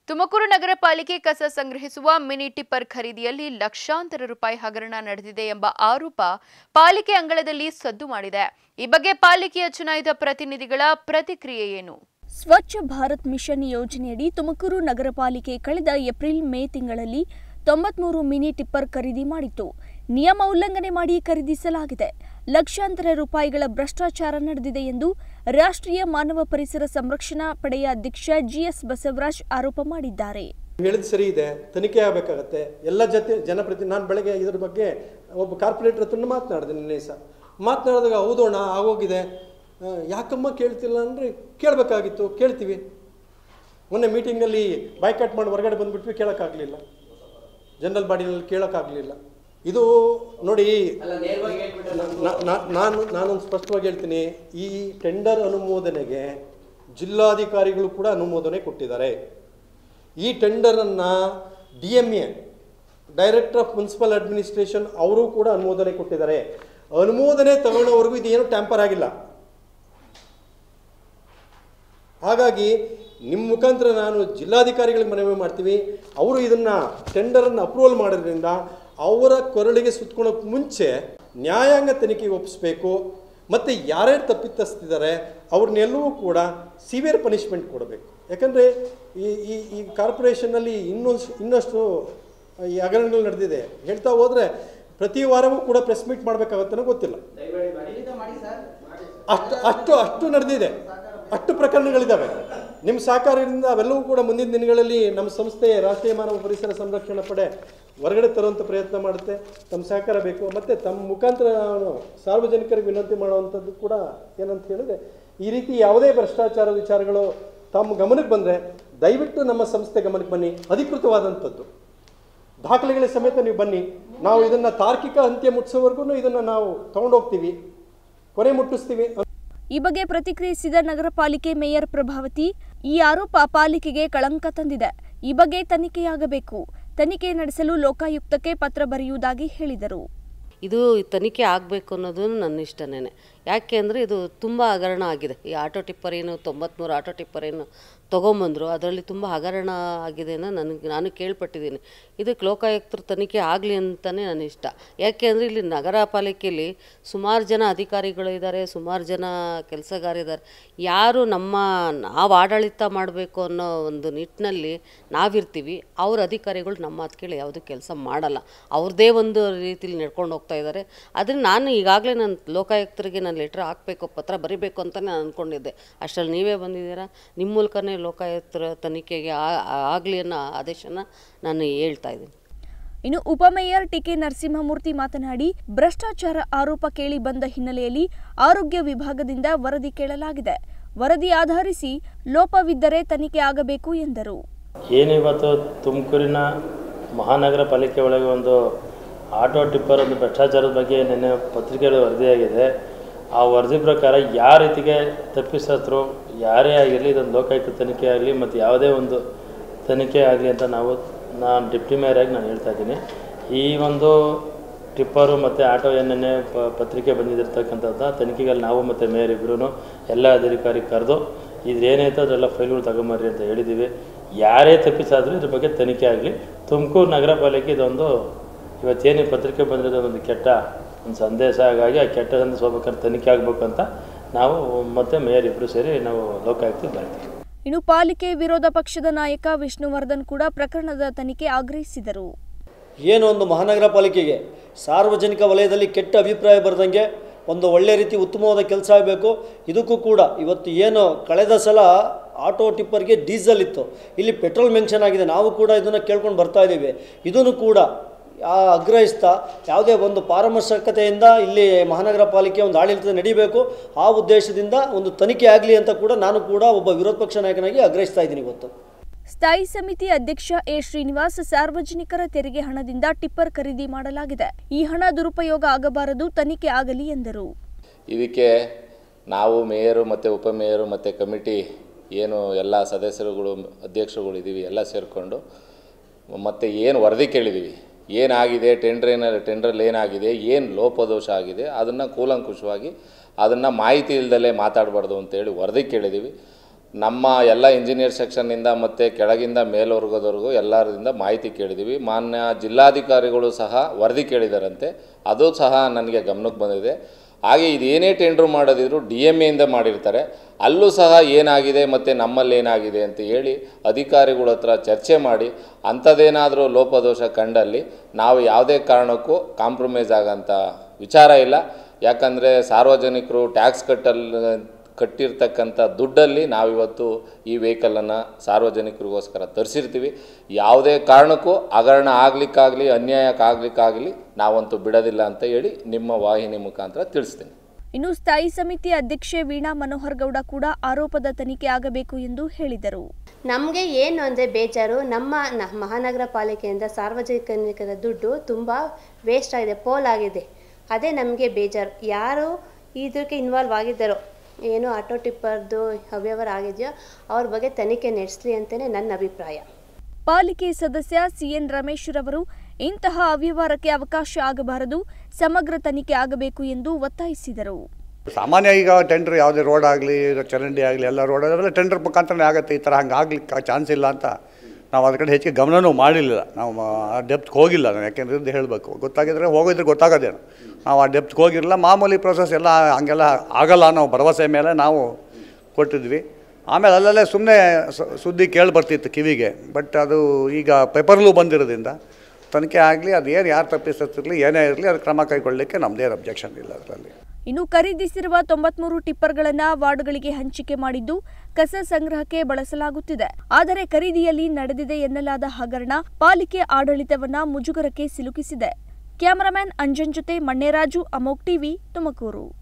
ತುಮಕೂರು ನಗರ ಪಾಲಿಕೆ ಕಸ ಸಂಗ್ರಹಿಸುವ ಮಿನಿ ಟಿಪ್ಪರ್ ಖರೀದಿಯಲ್ಲಿ ಲಕ್ಷಾಂತರ ರೂಪಾಯಿ ಹಗರಣ ನಡೆದಿದೆ ಎಂಬ ಆರೋಪ ಪಾಲಿಕೆ ಅಂಗಳದಲ್ಲಿ ಸದ್ದು ಮಾಡಿದೆ ಈ ಬಗ್ಗೆ ಪಾಲಿಕೆಯ ಚುನಾಯಿತ ಪ್ರತಿನಿಧಿಗಳ ಪ್ರತಿಕ್ರಿಯೆ ಏನು ಸ್ವಚ್ಛ ಭಾರತ್ ಮಿಷನ್ ಯೋಜನೆಯಡಿ ತುಮಕೂರು ನಗರ ಪಾಲಿಕೆ ಕಳೆದ ಏಪ್ರಿಲ್ ಮೇ ತಿಂಗಳಲ್ಲಿ ತೊಂಬತ್ಮೂರು ಮಿನಿ ಟಿಪ್ಪರ್ ಖರೀದಿ ಮಾಡಿತ್ತು ನಿಯಮ ಉಲ್ಲಂಘನೆ ಮಾಡಿ ಖರೀದಿಸಲಾಗಿದೆ ಲಕ್ಷಾಂತರ ರೂಪಾಯಿಗಳ ಭ್ರಷ್ಟಾಚಾರ ನಡೆದಿದೆ ಎಂದು ರಾಷ್ಟ್ರೀಯ ಮಾನವ ಪರಿಸರ ಸಂರಕ್ಷಣಾ ಪಡೆಯ ಅಧ್ಯಕ್ಷ ಜಿಎಸ್ ಬಸವರಾಜ್ ಆರೋಪ ಮಾಡಿದ್ದಾರೆ ಹೇಳಿದ ಸರಿ ಇದೆ ತನಿಖೆ ಆಗಬೇಕಾಗತ್ತೆ ಎಲ್ಲ ಜೊತೆ ಜನಪ್ರತಿ ನಾನು ಬೆಳಗ್ಗೆ ಇದ್ರ ಬಗ್ಗೆ ಒಬ್ಬ ಕಾರ್ಪೊರೇಟರ್ ಹತ್ರ ಮಾತನಾಡಿದೆ ನಿನ್ನೆ ಸಹ ಮಾತನಾಡಿದಾಗ ಹೌದೋಣ ಆಗೋಗಿದೆ ಆ, ಯಾಕಮ್ಮ ಕೇಳ್ತಿಲ್ಲ ಅಂದರೆ ಕೇಳಬೇಕಾಗಿತ್ತು ಕೇಳ್ತೀವಿ ಮೊನ್ನೆ ಮೀಟಿಂಗಲ್ಲಿ ಬಾಯ್ಕಾಟ್ ಮಾಡಿ ಹೊರಗಡೆ ಬಂದುಬಿಟ್ವಿ ಕೇಳೋಕ್ಕಾಗಲಿಲ್ಲ ಜನರಲ್ ಬಾಡಿನಲ್ಲಿ ಕೇಳೋಕ್ಕಾಗಲಿಲ್ಲ ಇದು ನೋಡಿ ನಾ- ನಾ- ನಾನು ನಾನೊಂದು ಸ್ಪಷ್ಟವಾಗಿ ಹೇಳ್ತೀನಿ ಈ ಟೆಂಡರ್ ಅನುಮೋದನೆಗೆ ಜಿಲ್ಲಾಧಿಕಾರಿಗಳು ಕೂಡ ಅನುಮೋದನೆ ಕೊಟ್ಟಿದ್ದಾರೆ ಈ ಟೆಂಡರನ್ನು D M A director of municipal administration ಅವರು ಕೂಡ ಅನುಮೋದನೆ ಕೊಟ್ಟಿದ್ದಾರೆ ಅನುಮೋದನೆ ತಗೊಳ್ಳೋವರೆಗೂ ಇದೇನು ಟ್ಯಾಂಪರ್ ಆಗಿಲ್ಲ ಹಾಗಾಗಿ ನಿಮ್ಮ ಮುಖಾಂತರ ನಾನು ಜಿಲ್ಲಾಧಿಕಾರಿಗಳಿಗೆ ಮನವಿ ಮಾಡ್ತೀವಿ ಅವರು ಇದನ್ನು ಟೆಂಡರನ್ನು ಅಪ್ರೂವಲ್ ಮಾಡೋದ್ರಿಂದ ಅವರ ಕೊರಳಿಗೆ ಸುತ್ಕೊಳ್ಳೋಕೆ ಮುಂಚೆ ನ್ಯಾಯಾಂಗ ತನಿಖೆಗೆ ಒಪ್ಪಿಸ್ಬೇಕು ಮತ್ತು ಯಾರ್ಯಾರು ತಪ್ಪಿತಸ್ತಿದ್ದಾರೆ ಅವ್ರನ್ನೆಲ್ಲವೂ ಕೂಡ ಸಿವಿಯರ್ ಪನಿಷ್ಮೆಂಟ್ ಕೊಡಬೇಕು ಯಾಕಂದರೆ ಈ ಈ ಈ ಕಾರ್ಪೊರೇಷನ್ನಲ್ಲಿ ಇನ್ನೊಂದು ಇನ್ನಷ್ಟು ಈ ಹಗರಣಗಳು ನಡೆದಿದೆ ಹೇಳ್ತಾ ಹೋದರೆ ಪ್ರತಿ ವಾರವೂ ಕೂಡ ಪ್ರೆಸ್ ಮೀಟ್ ಮಾಡಬೇಕಾಗತ್ತನೋ ಗೊತ್ತಿಲ್ಲ ಅಷ್ಟು ಅಷ್ಟು ಅಷ್ಟು ನಡೆದಿದೆ ಅಷ್ಟು ಪ್ರಕರಣಗಳಿದ್ದಾವೆ ನಿಮ್ಮ ಸಹಕಾರದಿಂದ ಅವೆಲ್ಲವೂ ಕೂಡ ಮುಂದಿನ ದಿನಗಳಲ್ಲಿ ನಮ್ಮ ಸಂಸ್ಥೆ ರಾಷ್ಟ್ರೀಯ ಮಾನವ ಪರಿಸರ ಸಂರಕ್ಷಣಾ ಪಡೆ ಹೊರಗಡೆ ತರುವಂಥ ಪ್ರಯತ್ನ ಮಾಡುತ್ತೆ ತಮ್ಮ ಸಹಕಾರ ಬೇಕು ಮತ್ತು ತಮ್ಮ ಮುಖಾಂತರ ನಾನು ಸಾರ್ವಜನಿಕರಿಗೆ ವಿನಂತಿ ಮಾಡುವಂಥದ್ದು ಕೂಡ ಏನಂತ ಹೇಳಿದ್ರೆ ಈ ರೀತಿ ಯಾವುದೇ ಭ್ರಷ್ಟಾಚಾರ ವಿಚಾರಗಳು ತಮ್ಮ ಗಮನಕ್ಕೆ ಬಂದರೆ ದಯವಿಟ್ಟು ನಮ್ಮ ಸಂಸ್ಥೆ ಗಮನಕ್ಕೆ ಬನ್ನಿ ಅಧಿಕೃತವಾದಂಥದ್ದು ದಾಖಲೆಗಳ ಸಮೇತ ನೀವು ಬನ್ನಿ ನಾವು ಇದನ್ನು ತಾರ್ಕಿಕ ಅಂತ್ಯ ಮುಟ್ಟಿಸೋವರೆಗೂ ಇದನ್ನು ನಾವು ತಗೊಂಡೋಗ್ತೀವಿ ಕೊನೆ ಮುಟ್ಟಿಸ್ತೀವಿ ಈ ಬಗ್ಗೆ ಪ್ರತಿಕ್ರಿಯಿಸಿದ ನಗರ ಪಾಲಿಕೆ ಮೇಯರ್ ಪ್ರಭಾವತಿ ಈ ಆರೋಪ ಪಾಲಿಕೆಗೆ ಕಳಂಕ ತಂದಿದೆ ಈ ಬಗ್ಗೆ ತನಿಖೆಯಾಗಬೇಕು ತನಿಖೆ ನಡೆಸಲು ಲೋಕಾಯುಕ್ತಕ್ಕೆ ಪತ್ರ ಬರೆಯುವುದಾಗಿ ಹೇಳಿದರು ಇದು ತನಿಖೆ ಆಗಬೇಕು ಅನ್ನೋದು ನನ್ನ ಇಷ್ಟನೇ ಯಾಕೆ ಅಂದರೆ ಇದು ತುಂಬ ಹಗರಣ ಆಗಿದೆ ಈ ಆಟೋ ಟಿಪ್ಪರ್ ಏನು ತೊಂಬತ್ಮೂರು ಆಟೋ ಟಿಪ್ಪರ್ ಏನು ತೊಗೊಂಬಂದರು ಅದರಲ್ಲಿ ತುಂಬ ಹಗರಣ ಆಗಿದೆ ಅನ್ನೋ ನನಗೆ ನಾನು ಕೇಳ್ಪಟ್ಟಿದ್ದೀನಿ ಇದಕ್ಕೆ ಲೋಕಾಯುಕ್ತರು ತನಿಖೆ ಆಗಲಿ ಅಂತಲೇ ನನ್ನ ಇಷ್ಟ ಯಾಕೆ ಅಂದರೆ ಇಲ್ಲಿ ನಗರ ಪಾಲಿಕೆಯಲ್ಲಿ ಸುಮಾರು ಜನ ಅಧಿಕಾರಿಗಳು ಇದ್ದಾರೆ ಸುಮಾರು ಜನ ಕೆಲಸಗಾರಿದ್ದಾರೆ ಯಾರು ನಮ್ಮ ನಾವು ಆಡಳಿತ ಮಾಡಬೇಕು ಅನ್ನೋ ಒಂದು ನಿಟ್ಟಿನಲ್ಲಿ ನಾವಿರ್ತೀವಿ ಅವ್ರ ಅಧಿಕಾರಿಗಳು ನಮ್ಮ ಮಾತು ಕೇಳಿ ಯಾವುದೂ ಕೆಲಸ ಮಾಡಲ್ಲ ಅವ್ರದ್ದೇ ಒಂದು ರೀತಿಲಿ ನಡ್ಕೊಂಡು ಹೋಗ್ತಾ ಇದ್ದಾರೆ ಅದನ್ನು ನಾನು ಈಗಾಗಲೇ ನಾನು ಲೋಕಾಯುಕ್ತರಿಗೆ ನಾನು ಲೆಟ್ರ್ ಹಾಕಬೇಕು ಪತ್ರ ಬರಿಬೇಕು ಅಂತಲೇ ನಾನು ಅಂದ್ಕೊಂಡಿದ್ದೆ ಅಷ್ಟರಲ್ಲಿ ನೀವೇ ಬಂದಿದ್ದೀರಾ ನಿಮ್ಮ ಮೂಲಕನೇ ಲೋಕಾಯುಕ್ತರ ತನಿಖೆಗೆ ಆಗಲಿ ಅನ್ನೋ ಆದೇಶನ ನಾನು ಹೇಳ್ತಾ ಇದ್ದೀನಿ ಇನ್ನು ಉಪಮೇಯರ್ ಟಿಕೆ ನರಸಿಂಹಮೂರ್ತಿ ಮಾತನಾಡಿ ಭ್ರಷ್ಟಾಚಾರ ಆರೋಪ ಕೇಳಿ ಬಂದ ಹಿನ್ನೆಲೆಯಲ್ಲಿ ಆರೋಗ್ಯ ವಿಭಾಗದಿಂದ ವರದಿ ಕೇಳಲಾಗಿದೆ ವರದಿ ಆಧರಿಸಿ ಲೋಪವಿದ್ದರೆ ತನಿಖೆ ಆಗಬೇಕು ಎಂದರು ಏನಿವತ್ತು ತುಮಕೂರಿನ ಮಹಾನಗರ ಪಾಲಿಕೆ ಒಳಗೆ ಒಂದು ಆಟೋ ಟಿಪ್ಪರ್ ಒಂದು ಭ್ರಷ್ಟಾಚಾರದ ಬಗ್ಗೆ ನಿನ್ನೆ ಪತ್ರಿಕೆಯಲ್ಲಿ ವರದಿಯಾಗಿದೆ ಆ ವರದಿ ಪ್ರಕಾರ ಯಾವ ರೀತಿಗೆ ತಪ್ಪಿಸತ್ರು ಯಾರೇ ಆಗಿರಲಿ ಇದೊಂದು ಲೋಕಾಯುಕ್ತ ತನಿಖೆ ಆಗಲಿ ಮತ್ತು ಯಾವುದೇ ಒಂದು ತನಿಖೆ ಆಗಲಿ ಅಂತ ನಾವು ನಾನು ಡಿಪ್ಟಿ ಮೇಯರಾಗಿ ನಾನು ಹೇಳ್ತಾ ಇದ್ದೀನಿ ಈ ಒಂದು ಟಿಪ್ಪರು ಮತ್ತು ಆಟೋ ಏನೇನೆ ಪ ಪತ್ರಿಕೆ ಬಂದಿದ್ದಿರ್ತಕ್ಕಂಥದ್ದು ತನಿಖೆಗಳು ನಾವು ಮತ್ತು ಮೇಯರ್ ಇಬ್ಬರೂ ಎಲ್ಲ ಅಧಿಕಾರಿ ಕರೆದು ಇದು ಏನೈತೆ ಅದೆಲ್ಲ ಫೈಲ್ಗಳು ತಗೊಂಬರ್ರಿ ಅಂತ ಹೇಳಿದ್ದೀವಿ ಯಾರೇ ತಪ್ಪಿಸಾದರೂ ಇದ್ರ ಬಗ್ಗೆ ತನಿಖೆ ಆಗಲಿ ತುಮಕೂರು ನಗರ ಪಾಲಿಕೆ ಇದೊಂದು ಇವತ್ತೇನು ಈ ಪತ್ರಿಕೆ ಬಂದಿರೋದು ಒಂದು ಕೆಟ್ಟ ಒಂದು ಸಂದೇಶ ಹಾಗಾಗಿ ಆ ಕೆಟ್ಟ ಸಂದೇಶ ಹೋಗ್ಬೇಕಾದ್ರೆ ತನಿಖೆ ಆಗಬೇಕು ಅಂತ ನಾವು ಮತ್ತು ಮೇಯರ್ ಇಬ್ಬರು ಸೇರಿ ನಾವು ಲೋಕಾಯುಕ್ತಕ್ಕೆ ಬರ್ತೀವಿ ಇನ್ನು ಪಾಲಿಕೆ ವಿರೋಧ ಪಕ್ಷದ ನಾಯಕ ವಿಷ್ಣುವರ್ಧನ್ ಕೂಡ ಪ್ರಕರಣದ ತನಿಖೆ ಆಗ್ರಹಿಸಿದರು ಏನು ಒಂದು ಮಹಾನಗರ ಪಾಲಿಕೆಗೆ ಸಾರ್ವಜನಿಕ ವಲಯದಲ್ಲಿ ಕೆಟ್ಟ ಅಭಿಪ್ರಾಯ ಬರದಂಗೆ ಒಂದು ಒಳ್ಳೆ ರೀತಿ ಉತ್ತಮವಾದ ಕೆಲಸ ಆಗಬೇಕು ಇದಕ್ಕೂ ಕೂಡ ಇವತ್ತು ಏನು ಕಳೆದ ಸಲ ಆಟೋ ಟಿಪ್ಪರ್ಗೆ ಡೀಸೆಲ್ ಇತ್ತು ಇಲ್ಲಿ ಪೆಟ್ರೋಲ್ ಮೆನ್ಷನ್ ಆಗಿದೆ ನಾವು ಕೂಡ ಇದನ್ನು ಕೇಳ್ಕೊಂಡು ಬರ್ತಾ ಇದ್ದೀವಿ ಇದನ್ನು ಕೂಡ ಆ ಆಗ್ರಹಿಸ್ತಾ ಯಾವುದೇ ಒಂದು ಪಾರದರ್ಶಕತೆಯಿಂದ ಇಲ್ಲಿ ಮಹಾನಗರ ಪಾಲಿಕೆ ಒಂದು ಆಡಳಿತ ನಡಿಬೇಕು ಆ ಉದ್ದೇಶದಿಂದ ಒಂದು ತನಿಖೆ ಆಗಲಿ ಅಂತ ಕೂಡ ನಾನು ಕೂಡ ಒಬ್ಬ ವಿರೋಧ ಪಕ್ಷ ನಾಯಕನಾಗಿ ಆಗ್ರಹಿಸ್ತಾ ಇದ್ದೀನಿ ಇವತ್ತು ಸ್ಥಾಯಿ ಸಮಿತಿ ಅಧ್ಯಕ್ಷ ಎ ಶ್ರೀನಿವಾಸ್ ಸಾರ್ವಜನಿಕರ ತೆರಿಗೆ ಹಣದಿಂದ ಟಿಪ್ಪರ್ ಖರೀದಿ ಮಾಡಲಾಗಿದೆ ಈ ಹಣ ದುರುಪಯೋಗ ಆಗಬಾರದು ತನಿಖೆ ಆಗಲಿ ಎಂದರು ಇದಕ್ಕೆ ನಾವು ಮೇಯರು ಮತ್ತು ಉಪಮೇಯರು ಮತ್ತು ಕಮಿಟಿ ಏನು ಎಲ್ಲ ಸದಸ್ಯರುಗಳು ಅಧ್ಯಕ್ಷರುಗಳು ಇದ್ದೀವಿ ಎಲ್ಲ ಸೇರಿಕೊಂಡು ಮತ್ತು ಏನು ವರದಿ ಕೇಳಿದ್ದೀವಿ ಏನಾಗಿದೆ ಟೆಂಡ್ರೇನ ಟೆಂಡ್ರಲ್ಲಿ ಏನಾಗಿದೆ ಏನು ಲೋಪದೋಷ ಆಗಿದೆ ಅದನ್ನು ಕೂಲಂಕುಷವಾಗಿ ಅದನ್ನು ಮಾಹಿತಿ ಇಲ್ದಲೇ ಮಾತಾಡಬಾರ್ದು ಅಂತೇಳಿ ವರದಿ ಕೇಳಿದ್ದೀವಿ ನಮ್ಮ ಎಲ್ಲ ಇಂಜಿನಿಯರ್ ಸೆಕ್ಷನ್ನಿಂದ ಮತ್ತು ಕೆಳಗಿಂದ ಮೇಲ್ವರ್ಗದವರೆಗೂ ಎಲ್ಲರಿಂದ ಮಾಹಿತಿ ಕೇಳಿದ್ದೀವಿ ಮಾನ್ಯ ಜಿಲ್ಲಾಧಿಕಾರಿಗಳು ಸಹ ವರದಿ ಕೇಳಿದಾರಂತೆ ಅದು ಸಹ ನನಗೆ ಗಮನಕ್ಕೆ ಬಂದಿದೆ ಹಾಗೆ ಇದೇನೇ ಟೆಂಡ್ರು ಮಾಡೋದಿದ್ರು ಡಿ ಎಮ್ ಎಯಿಂದ ಮಾಡಿರ್ತಾರೆ ಅಲ್ಲೂ ಸಹ ಏನಾಗಿದೆ ಮತ್ತು ನಮ್ಮಲ್ಲಿ ಏನಾಗಿದೆ ಅಂತ ಹೇಳಿ ಅಧಿಕಾರಿಗಳ ಹತ್ರ ಚರ್ಚೆ ಮಾಡಿ ಅಂಥದ್ದೇನಾದರೂ ಲೋಪದೋಷ ಕಂಡಲ್ಲಿ ನಾವು ಯಾವುದೇ ಕಾರಣಕ್ಕೂ ಕಾಂಪ್ರಮೈಸ್ ಆಗೋಂಥ ವಿಚಾರ ಇಲ್ಲ ಯಾಕಂದರೆ ಸಾರ್ವಜನಿಕರು ಟ್ಯಾಕ್ಸ್ ಕಟ್ಟಲ್ಲಿ ಕಟ್ಟಿರ್ತಕ್ಕಂಥ ದುಡ್ಡಲ್ಲಿ ನಾವಿವತ್ತು ಈ ವೆಹಿಕಲನ್ನು ಸಾರ್ವಜನಿಕರಿಗೋಸ್ಕರ ತರಿಸಿರ್ತೀವಿ ಯಾವುದೇ ಕಾರಣಕ್ಕೂ ಹಗರಣ ಆಗಲಿಕ್ಕಾಗಲಿ ಅನ್ಯಾಯಕ್ಕಾಗಲಿಕ್ಕಾಗಲಿ ನಾವಂತೂ ಬಿಡೋದಿಲ್ಲ ಅಂತ ಹೇಳಿ ನಿಮ್ಮ ವಾಹಿನಿ ಮುಖಾಂತರ ತಿಳಿಸ್ತೀನಿ ಇನ್ನು ಸ್ಥಾಯಿ ಸಮಿತಿ ಅಧ್ಯಕ್ಷೆ ವೀಣಾ ಮನೋಹರ್ ಗೌಡ ಕೂಡ ಆರೋಪದ ತನಿಖೆ ಆಗಬೇಕು ಎಂದು ಹೇಳಿದರು ನಮಗೆ ಏನು ಅಂದರೆ ಬೇಜಾರು ನಮ್ಮ ನ ಮಹಾನಗರ ಪಾಲಿಕೆಯಿಂದ ಸಾರ್ವಜನಿಕರ ದುಡ್ಡು ತುಂಬ ವೇಸ್ಟ್ ಆಗಿದೆ ಪೋಲ್ ಆಗಿದೆ ಅದೇ ನಮಗೆ ಬೇಜಾರು ಯಾರು ಇದಕ್ಕೆ ಇನ್ವಾಲ್ವ್ ಆಗಿದ್ದಾರೋ ಏನು ಆಟೋ ಟಿಪ್ಪರ್ದು ಅವ್ಯವಹಾರ ಆಗಿದೆಯೋ ಅವ್ರ ಬಗ್ಗೆ ತನಿಖೆ ನಡೆಸಲಿ ಅಂತಲೇ ನನ್ನ ಅಭಿಪ್ರಾಯ ಪಾಲಿಕೆ ಸದಸ್ಯ ಸಿಎನ್ ರಮೇಶ್ ರವರು ಇಂತಹ ಅವ್ಯವಹಾರಕ್ಕೆ ಅವಕಾಶ ಆಗಬಾರದು ಸಮಗ್ರ ತನಿಖೆ ಆಗಬೇಕು ಎಂದು ಒತ್ತಾಯಿಸಿದರು ಸಾಮಾನ್ಯ ಈಗ ಟೆಂಡರ್ ಯಾವುದೇ ರೋಡ್ ಆಗಲಿ ಚರಂಡಿ ಆಗಲಿ ಎಲ್ಲ ರೋಡ್ ಅದೆಲ್ಲ ಟೆಂಡರ್ ಮುಖಾಂತರನೇ ಆಗುತ್ತೆ ಈ ಥರ ಹಂಗೆ ಆಗ್ಲಿಕ್ಕೆ ಚಾನ್ಸ್ ಇಲ್ಲ ಅಂತ ನಾವು ಅದ್ರ ಕಡೆ ಹೆಚ್ಚಿಗೆ ಗಮನನೂ ಮಾಡಿಲ್ಲ ನಾವು ಆ ಡೆಪ್ತ್ಗೆ ಹೋಗಿಲ್ಲ ನಾನು ಯಾಕೆಂದ್ರೆ ಇದು ಹೇಳಬೇಕು ಗೊತ್ತಾಗಿದ್ರೆ ಹೋಗಿದ್ರೆ ಗೊತ್ತಾಗೋದೇನು ನಾವು ಆ ಡೆಪ್ತ್ಗೆ ಹೋಗಿರಲಿಲ್ಲ ಮಾಮೂಲಿ ಪ್ರೊಸೆಸ್ ಎಲ್ಲ ಹಂಗೆಲ್ಲ ಆಗಲ್ಲ ಅನ್ನೋ ಭರವಸೆ ಮೇಲೆ ನಾವು ಕೊಟ್ಟಿದ್ವಿ ಆಮೇಲೆ ಅಲ್ಲಲ್ಲೇ ಸುಮ್ಮನೆ ಸುದ್ದಿ ಕೇಳಿ ಬರ್ತಿತ್ತು ಕಿವಿಗೆ ಬಟ್ ಅದು ಈಗ ಪೇಪರ್ಲೂ ಬಂದಿರೋದ್ರಿಂದ ತನಿಖೆ ಆಗಲಿ ಅದು ಏನು ಯಾರು ತಪ್ಪಿಸ್ತಿರಲಿ ಏನೇ ಇರಲಿ ಅದು ಕ್ರಮ ಕೈಗೊಳ್ಳಲಿಕ್ಕೆ ನಮ್ಮದೇನು ಅಬ್ಜೆಕ್ಷನ್ ಇಲ್ಲ ಅದರಲ್ಲಿ ಇನ್ನು ಖರೀದಿಸಿರುವ ತೊಂಬತ್ಮೂರು ಟಿಪ್ಪರ್ಗಳನ್ನ ವಾರ್ಡ್ಗಳಿಗೆ ಹಂಚಿಕೆ ಮಾಡಿದ್ದು ಕಸ ಸಂಗ್ರಹಕ್ಕೆ ಬಳಸಲಾಗುತ್ತಿದೆ ಆದರೆ ಖರೀದಿಯಲ್ಲಿ ನಡೆದಿದೆ ಎನ್ನಲಾದ ಹಗರಣ ಪಾಲಿಕೆ ಆಡಳಿತವನ್ನ ಮುಜುಗರಕ್ಕೆ ಸಿಲುಕಿಸಿದೆ ಕ್ಯಾಮರಾಮ್ಯಾನ್ ಅಂಜನ್ ಜೊತೆ ಮಣ್ಣೇರಾಜು ಅಮೋಕ್ ಟಿವಿ ತುಮಕೂರು